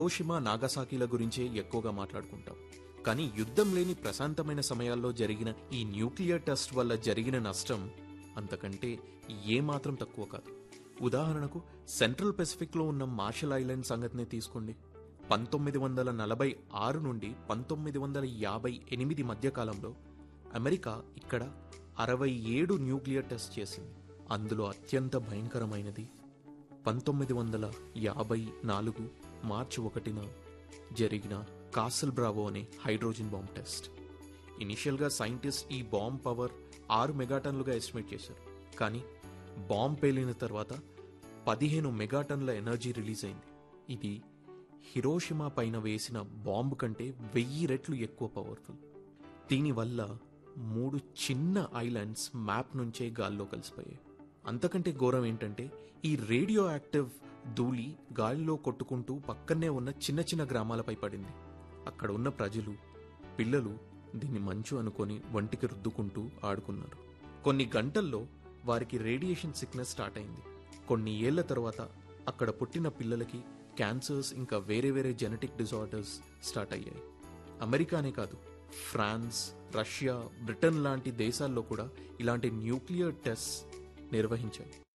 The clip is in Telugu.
హోషిమా నాగసాకిల గురించే ఎక్కువగా మాట్లాడుకుంటాం కానీ యుద్ధం లేని ప్రశాంతమైన సమయాల్లో జరిగిన ఈ న్యూక్లియర్ టెస్ట్ వల్ల జరిగిన నష్టం అంతకంటే ఏమాత్రం తక్కువ కాదు ఉదాహరణకు సెంట్రల్ పెసిఫిక్లో ఉన్న మార్షల్ ఐలాండ్ సంగతిని తీసుకోండి పంతొమ్మిది వందల నలభై ఆరు నుండి పంతొమ్మిది వందల యాభై ఎనిమిది మధ్య కాలంలో అమెరికా ఇక్కడ అరవై ఏడు న్యూక్లియర్ టెస్ట్ చేసింది అందులో అత్యంత భయంకరమైనది పంతొమ్మిది వందల యాభై నాలుగు మార్చి ఒకటిన జరిగిన కాసల్ బ్రావో అనే హైడ్రోజన్ బాంబ్ టెస్ట్ ఇనిషియల్గా సైంటిస్ట్ ఈ బాంబ్ పవర్ ఆరు మెగాటన్లుగా ఎస్టిమేట్ చేశారు కానీ బాంబ్ పేలిన తర్వాత పదిహేను మెగాటన్ల ఎనర్జీ రిలీజ్ అయింది ఇది హిరోషిమా పైన వేసిన బాంబు కంటే వెయ్యి రెట్లు ఎక్కువ పవర్ఫుల్ దీనివల్ల మూడు చిన్న ఐలాండ్స్ మ్యాప్ నుంచే గాల్లో కలిసిపోయాయి అంతకంటే ఘోరం ఏంటంటే ఈ రేడియో యాక్టివ్ ధూళి గాలిలో కొట్టుకుంటూ పక్కనే ఉన్న చిన్న చిన్న గ్రామాలపై పడింది అక్కడ ఉన్న ప్రజలు పిల్లలు దీన్ని మంచు అనుకొని వంటికి రుద్దుకుంటూ ఆడుకున్నారు కొన్ని గంటల్లో వారికి రేడియేషన్ సిక్నెస్ స్టార్ట్ అయింది కొన్ని ఏళ్ల తర్వాత అక్కడ పుట్టిన పిల్లలకి క్యాన్సర్స్ ఇంకా వేరే వేరే జెనెటిక్ డిజార్డర్స్ స్టార్ట్ అయ్యాయి అమెరికానే కాదు ఫ్రాన్స్ రష్యా బ్రిటన్ లాంటి దేశాల్లో కూడా ఇలాంటి న్యూక్లియర్ టెస్ట్ నిర్వహించాయి